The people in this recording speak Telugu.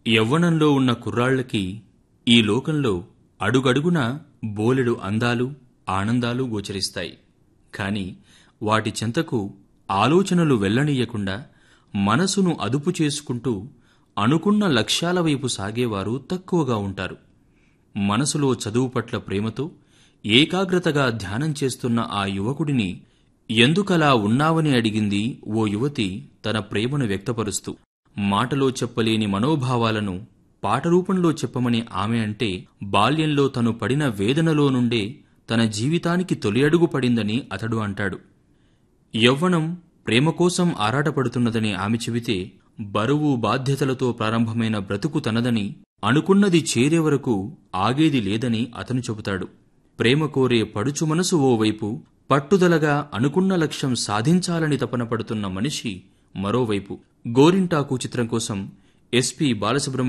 యవ్వనంలో ఉన్న కుర్రాళ్ళకి ఈ లోకంలో అడుగడుగునా బోలెడు అందాలు ఆనందాలు గోచరిస్తాయి కాని వాటి చెంతకు ఆలోచనలు వెళ్లనీయకుండా మనసును అదుపు చేసుకుంటూ అనుకున్న లక్ష్యాల వైపు సాగేవారు తక్కువగా ఉంటారు మనసులో చదువు పట్ల ప్రేమతో ఏకాగ్రతగా ధ్యానం చేస్తున్న ఆ యువకుడిని ఎందుకలా ఉన్నావని అడిగింది ఓ యువతి తన ప్రేమను వ్యక్తపరుస్తూ మాటలో చెప్పలేని మనోభావాలను పాట రూపంలో చెప్పమని ఆమె అంటే బాల్యంలో తను పడిన వేదనలో నుండే తన జీవితానికి తొలి అడుగు పడిందని అతడు అంటాడు యవ్వనం ప్రేమ కోసం ఆరాటపడుతున్నదని ఆమె చెబితే బరువు బాధ్యతలతో ప్రారంభమైన బ్రతుకు తనదని అనుకున్నది చేరే వరకు ఆగేది లేదని అతను చెబుతాడు ప్రేమ కోరే పడుచు మనసు ఓవైపు పట్టుదలగా అనుకున్న లక్ష్యం సాధించాలని తపన పడుతున్న మనిషి మరోవైపు గోరింటాకు చిత్రం కోసం ఎస్పి బాలసుబ్రహ్మణ్యం